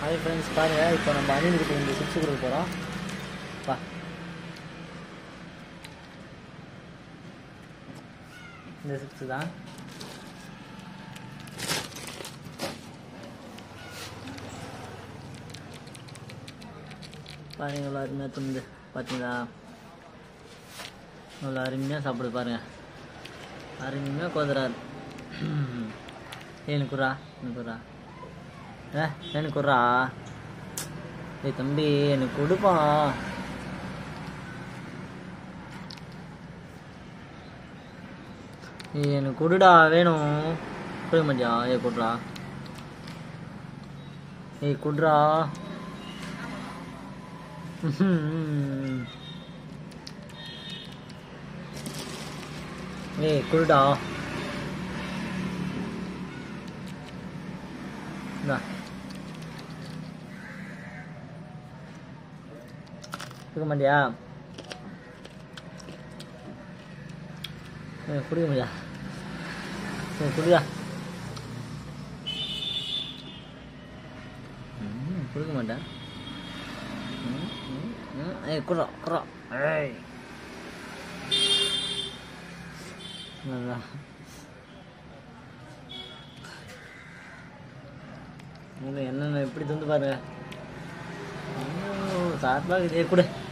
Hi friends பாருங்கள் இப்போ நம்ம அணிலுக்கு இந்த சிப்ஸ் கொடுக்க போகிறோம் பா இந்த சிப்ஸ் தான் பாருங்க எவ்வளோ அருமையாக துண்டு பார்த்தீங்களா எவ்வளோ அருமையாக சாப்பிடுது பாருங்க அருமையாக கோதுறாரு எனக்கு குறா எனக்கு குறா ஏ எனக்கு குறா ஏய் தம்பி எனக்கு கொடுப்பான் ஏய் எனக்கு கொடுடா வேணும் கொடுக்க மாட்டியா ஏய் கொடுறா ஏய் குட்ரா ஏய் குருடா இந்தா கொடுக்க மாட்டியா ஏய் குடிக்க முடியா ஏய் குடியா ம், கொடுக்க மாட்டேன் ம், ம், ம். ஏய் குறா குறா ஏய் நல்லா என்னென்ன எப்படி தந்து பாருங்க சார்பாக இதே கூட